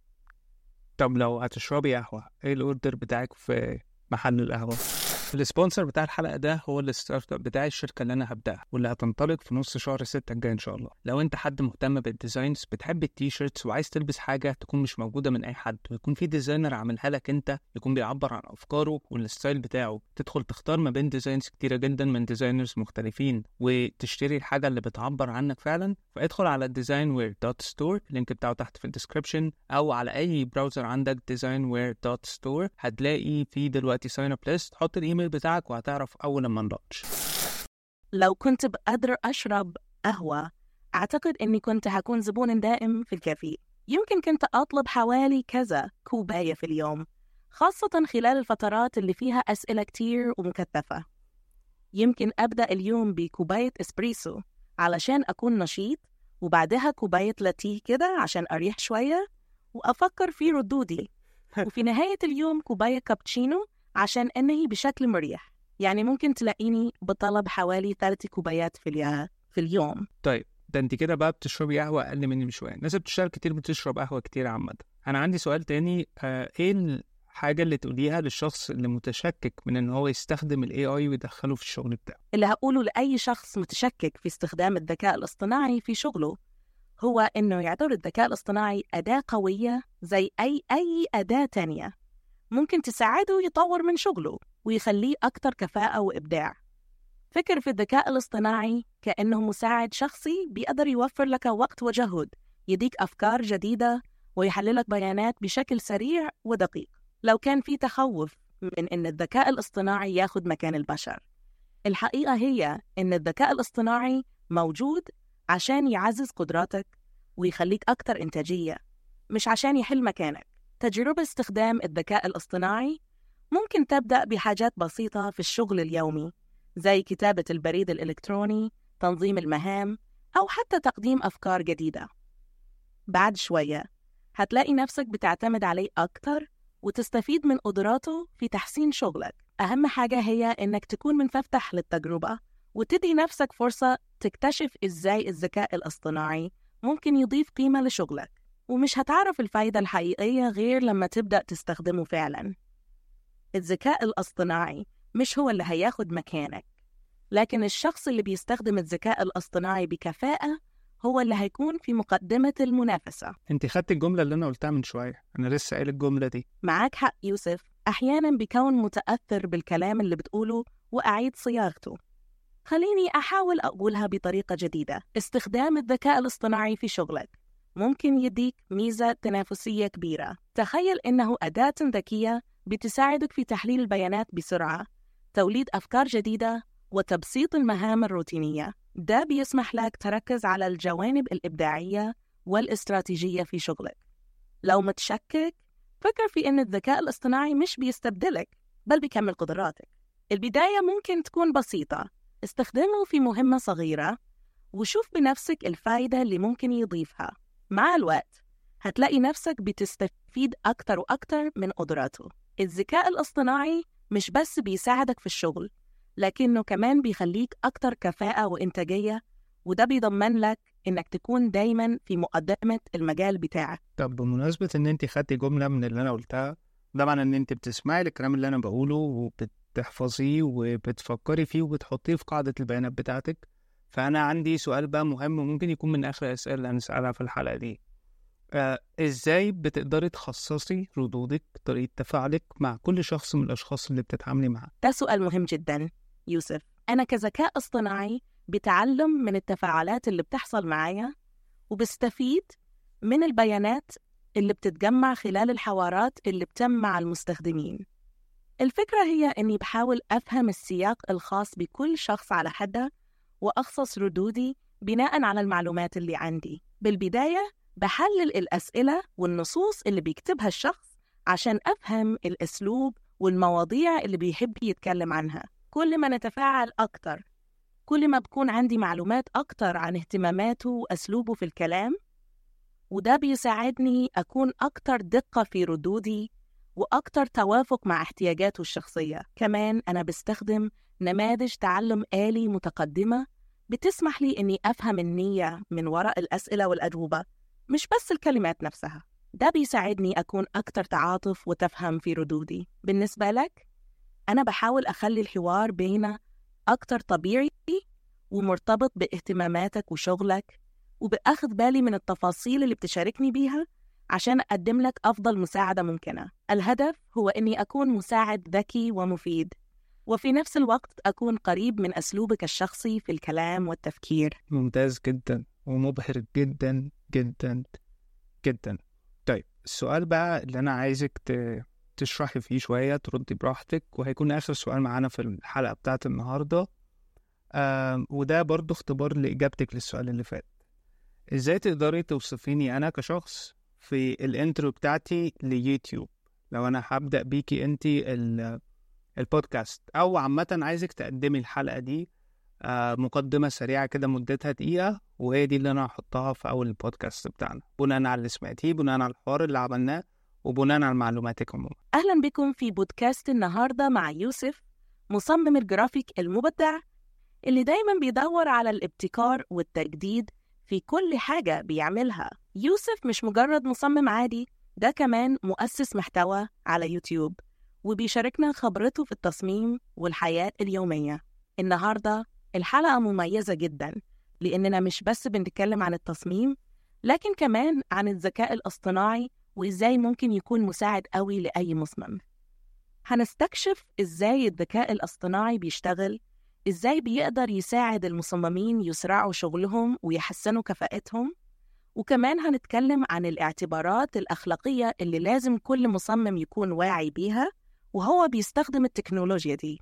طب لو هتشربي قهوة ايه الأوردر بتاعك في محل القهوة؟ السبونسر بتاع الحلقة ده هو الستارت اب بتاع الشركة اللي أنا هبدأها واللي هتنطلق في نص شهر ستة الجاي إن شاء الله لو أنت حد مهتم بالديزاينز بتحب التيشيرتس وعايز تلبس حاجة تكون مش موجودة من أي حد ويكون في ديزاينر عاملها لك أنت يكون بيعبر عن أفكاره والستايل بتاعه تدخل تختار ما بين ديزاينز كتيرة جدا من ديزاينرز مختلفين وتشتري الحاجة اللي بتعبر عنك فعلا فادخل على designwear.store اللينك بتاعه تحت في الديسكربشن أو على أي براوزر عندك designwear.store هتلاقي في دلوقتي ساين اب ليست حط الإيميل بتاعك وهتعرف أول لما نلاتش لو كنت بقدر أشرب قهوة أعتقد إني كنت هكون زبون دائم في الكافيه يمكن كنت أطلب حوالي كذا كوباية في اليوم خاصة خلال الفترات اللي فيها أسئلة كتير ومكثفة يمكن أبدأ اليوم بكوباية إسبريسو علشان أكون نشيط وبعدها كوباية لاتيه كده عشان أريح شوية وأفكر في ردودي وفي نهاية اليوم كوباية كابتشينو عشان أنهي بشكل مريح يعني ممكن تلاقيني بطلب حوالي ثلاث كوبايات في, اليا... في اليوم طيب ده انت كده بقى بتشربي قهوة أقل مني بشوية الناس اللي بتشتغل كتير بتشرب قهوة كتير عامة أنا عندي سؤال تاني آه إيه الحاجة اللي تقوليها للشخص اللي متشكك من إن هو يستخدم ال AI ويدخله في الشغل بتاعه اللي هقوله لأي شخص متشكك في استخدام الذكاء الاصطناعي في شغله هو إنه يعتبر الذكاء الاصطناعي أداة قوية زي أي أي أداة تانية ممكن تساعده يطور من شغله ويخليه أكتر كفاءة وإبداع فكر في الذكاء الاصطناعي كأنه مساعد شخصي بيقدر يوفر لك وقت وجهد يديك أفكار جديدة ويحللك بيانات بشكل سريع ودقيق لو كان في تخوف من إن الذكاء الاصطناعي ياخد مكان البشر الحقيقة هي إن الذكاء الاصطناعي موجود عشان يعزز قدراتك ويخليك أكتر إنتاجية مش عشان يحل مكانك تجربة استخدام الذكاء الاصطناعي ممكن تبدأ بحاجات بسيطة في الشغل اليومي زي كتابة البريد الإلكتروني تنظيم المهام أو حتى تقديم أفكار جديدة بعد شوية هتلاقي نفسك بتعتمد عليه أكتر وتستفيد من قدراته في تحسين شغلك أهم حاجة هي إنك تكون منفتح للتجربة وتدي نفسك فرصة تكتشف إزاي الذكاء الاصطناعي ممكن يضيف قيمة لشغلك ومش هتعرف الفايدة الحقيقية غير لما تبدأ تستخدمه فعلا الذكاء الاصطناعي مش هو اللي هياخد مكانك لكن الشخص اللي بيستخدم الذكاء الاصطناعي بكفاءة هو اللي هيكون في مقدمة المنافسة انت خدت الجملة اللي انا قلتها من شوية انا لسه قايل الجملة دي معاك حق يوسف أحيانا بيكون متأثر بالكلام اللي بتقوله وأعيد صياغته خليني أحاول أقولها بطريقة جديدة استخدام الذكاء الاصطناعي في شغلك ممكن يديك ميزة تنافسية كبيرة تخيل إنه أداة ذكية بتساعدك في تحليل البيانات بسرعة توليد أفكار جديدة وتبسيط المهام الروتينية ده بيسمح لك تركز على الجوانب الإبداعية والاستراتيجية في شغلك لو متشكك فكر في إن الذكاء الاصطناعي مش بيستبدلك بل بيكمل قدراتك البداية ممكن تكون بسيطة استخدمه في مهمة صغيرة وشوف بنفسك الفايدة اللي ممكن يضيفها مع الوقت هتلاقي نفسك بتستفيد أكتر وأكتر من قدراته الذكاء الاصطناعي مش بس بيساعدك في الشغل لكنه كمان بيخليك أكتر كفاءة وإنتاجية وده بيضمن لك إنك تكون دايما في مقدمة المجال بتاعك طب بمناسبة ان انت خدتي جملة من اللي انا قلتها ده معنى ان انت بتسمعي الكلام اللي انا بقوله وبتحفظيه وبتفكري فيه وبتحطيه في قاعدة البيانات بتاعتك فانا عندي سؤال بقى مهم وممكن يكون من اخر الاسئله اللي هنسالها في الحلقه دي آه ازاي بتقدري تخصصي ردودك طريقه تفاعلك مع كل شخص من الاشخاص اللي بتتعاملي معاه ده سؤال مهم جدا يوسف أنا كذكاء اصطناعي بتعلم من التفاعلات اللي بتحصل معايا وبستفيد من البيانات اللي بتتجمع خلال الحوارات اللي بتم مع المستخدمين الفكرة هي إني بحاول أفهم السياق الخاص بكل شخص على حدة وأخصص ردودي بناء على المعلومات اللي عندي بالبداية بحلل الأسئلة والنصوص اللي بيكتبها الشخص عشان أفهم الأسلوب والمواضيع اللي بيحب يتكلم عنها كل ما نتفاعل أكتر كل ما بكون عندي معلومات أكتر عن اهتماماته وأسلوبه في الكلام وده بيساعدني أكون أكتر دقة في ردودي وأكتر توافق مع احتياجاته الشخصية كمان أنا بستخدم نماذج تعلم آلي متقدمة بتسمح لي إني أفهم النية من وراء الأسئلة والأجوبة مش بس الكلمات نفسها ده بيساعدني أكون أكتر تعاطف وتفهم في ردودي بالنسبة لك أنا بحاول أخلي الحوار بينا أكتر طبيعي ومرتبط باهتماماتك وشغلك وبأخذ بالي من التفاصيل اللي بتشاركني بيها عشان أقدم لك أفضل مساعدة ممكنة الهدف هو إني أكون مساعد ذكي ومفيد وفي نفس الوقت أكون قريب من أسلوبك الشخصي في الكلام والتفكير ممتاز جدا ومبهر جدا جدا جدا طيب السؤال بقى اللي انا عايزك ت... تشرحي فيه شوية تردي براحتك وهيكون آخر سؤال معانا في الحلقة بتاعت النهاردة آم، وده برضو اختبار لإجابتك للسؤال اللي فات إزاي تقدري توصفيني أنا كشخص في الانترو بتاعتي ليوتيوب لو أنا هبدأ بيكي أنتي ال- البودكاست أو عامة عايزك تقدمي الحلقة دي آه، مقدمة سريعة كده مدتها دقيقة وهي دي اللي أنا هحطها في أول البودكاست بتاعنا بناء على اللي سمعتيه بناء على الحوار اللي عملناه وبناء على معلوماتك عموما أهلا بكم في بودكاست النهاردة مع يوسف مصمم الجرافيك المبدع اللي دايما بيدور على الابتكار والتجديد في كل حاجة بيعملها يوسف مش مجرد مصمم عادي ده كمان مؤسس محتوى على يوتيوب وبيشاركنا خبرته في التصميم والحياة اليومية النهاردة الحلقة مميزة جدا لأننا مش بس بنتكلم عن التصميم لكن كمان عن الذكاء الاصطناعي وإزاي ممكن يكون مساعد قوي لأي مصمم هنستكشف إزاي الذكاء الاصطناعي بيشتغل إزاي بيقدر يساعد المصممين يسرعوا شغلهم ويحسنوا كفاءتهم وكمان هنتكلم عن الاعتبارات الأخلاقية اللي لازم كل مصمم يكون واعي بيها وهو بيستخدم التكنولوجيا دي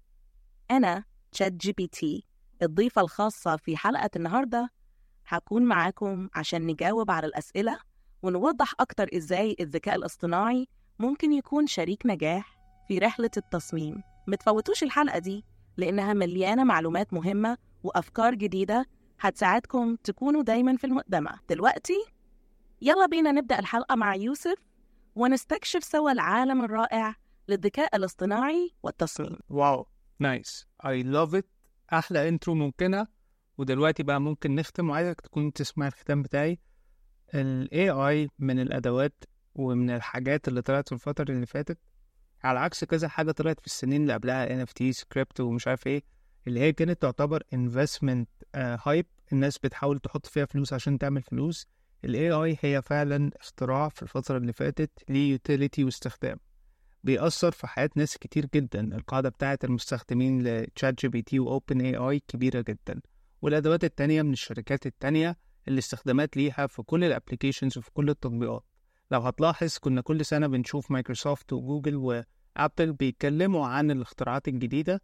أنا تشات جي بي تي الضيفة الخاصة في حلقة النهاردة هكون معاكم عشان نجاوب على الأسئلة ونوضح أكتر إزاي الذكاء الاصطناعي ممكن يكون شريك نجاح في رحلة التصميم متفوتوش الحلقة دي لأنها مليانة معلومات مهمة وأفكار جديدة هتساعدكم تكونوا دايما في المقدمة دلوقتي يلا بينا نبدأ الحلقة مع يوسف ونستكشف سوا العالم الرائع للذكاء الاصطناعي والتصميم واو نايس اي لاف ات احلى انترو ممكنه ودلوقتي بقى ممكن نختم وعايزك تكون تسمع الختام بتاعي ال AI من الأدوات ومن الحاجات اللي طلعت في الفترة اللي فاتت على عكس كذا حاجة طلعت في السنين اللي قبلها NFT سكريبت ومش عارف ايه اللي هي كانت تعتبر investment هايب الناس بتحاول تحط فيها فلوس عشان تعمل فلوس ال AI هي فعلا اختراع في الفترة اللي فاتت ليه utility واستخدام بيأثر في حياة ناس كتير جدا القاعدة بتاعة المستخدمين لتشات جي بي تي وأوبن اي اي كبيرة جدا والأدوات التانية من الشركات التانية الاستخدامات ليها في كل الابليكيشنز وفي كل التطبيقات لو هتلاحظ كنا كل سنة بنشوف مايكروسوفت وجوجل وأبل بيتكلموا عن الاختراعات الجديدة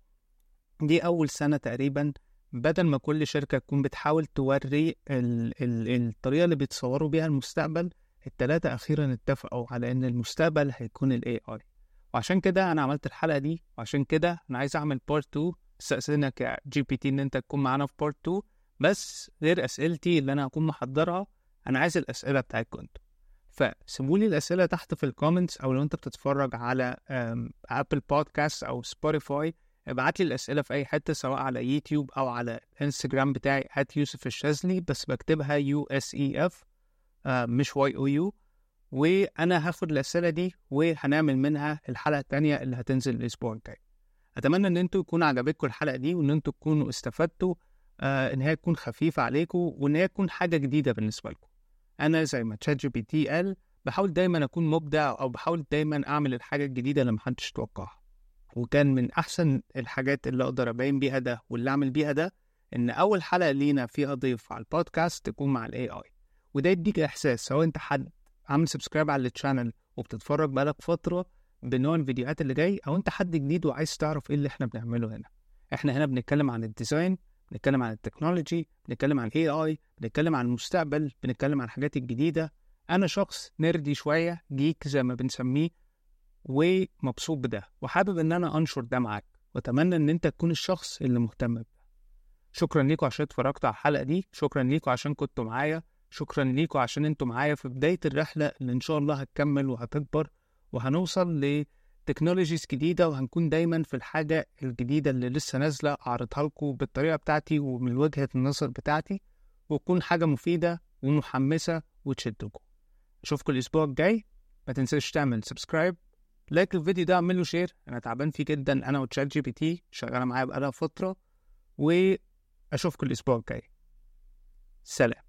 دي أول سنة تقريبا بدل ما كل شركة تكون بتحاول توري ال ال الطريقة اللي بيتصوروا بيها المستقبل التلاتة أخيرا اتفقوا على إن المستقبل هيكون ال AI وعشان كده أنا عملت الحلقة دي وعشان كده أنا عايز أعمل بارت 2 استأذنك كجي بي تي إن أنت تكون معانا في بارت 2 بس غير أسئلتي اللي أنا هكون محضرها أنا عايز الأسئلة بتاعتكم انتوا فسيبوا لي الأسئلة تحت في الكومنتس أو لو أنت بتتفرج على أبل بودكاست أو سبوتيفاي ابعت لي الأسئلة في أي حتة سواء على يوتيوب أو على انستجرام بتاعي يوسف الشاذلي بس بكتبها يو اس اي اف مش واي او يو وانا هاخد الاسئله دي وهنعمل منها الحلقه التانية اللي هتنزل الاسبوع الجاي اتمنى ان انتوا يكون عجبتكم الحلقه دي وان انتوا تكونوا استفدتوا آه ان هي تكون خفيفه عليكم وان هي تكون حاجه جديده بالنسبه لكم انا زي ما تشات جي بي تي قال بحاول دايما اكون مبدع او بحاول دايما اعمل الحاجه الجديده اللي محدش يتوقعها وكان من احسن الحاجات اللي اقدر ابين بيها ده واللي اعمل بيها ده ان اول حلقه لينا فيها ضيف على البودكاست تكون مع الاي اي وده يديك احساس سواء انت حد عامل سبسكرايب على الشانل وبتتفرج بقالك فتره بنوع الفيديوهات اللي جاي او انت حد جديد وعايز تعرف ايه اللي احنا بنعمله هنا احنا هنا بنتكلم عن الديزاين بنتكلم عن التكنولوجي بنتكلم عن الاي اي بنتكلم عن المستقبل بنتكلم عن الحاجات الجديده انا شخص نردي شويه جيك زي ما بنسميه ومبسوط بده وحابب ان انا انشر ده معاك واتمنى ان انت تكون الشخص اللي مهتم بده شكرا ليكم عشان اتفرجتوا على الحلقه دي شكرا ليكم عشان كنتوا معايا شكرا ليكم عشان انتوا معايا في بدايه الرحله اللي ان شاء الله هتكمل وهتكبر وهنوصل لتكنولوجيز جديده وهنكون دايما في الحاجه الجديده اللي لسه نازله اعرضها لكم بالطريقه بتاعتي ومن وجهه النظر بتاعتي وتكون حاجه مفيده ومحمسه وتشدكم اشوفكم الاسبوع الجاي ما تنساش تعمل سبسكرايب لايك الفيديو ده اعمل له شير انا تعبان فيه جدا انا وتشات جي بي تي شغاله معايا بقالها فتره واشوفكم الاسبوع الجاي سلام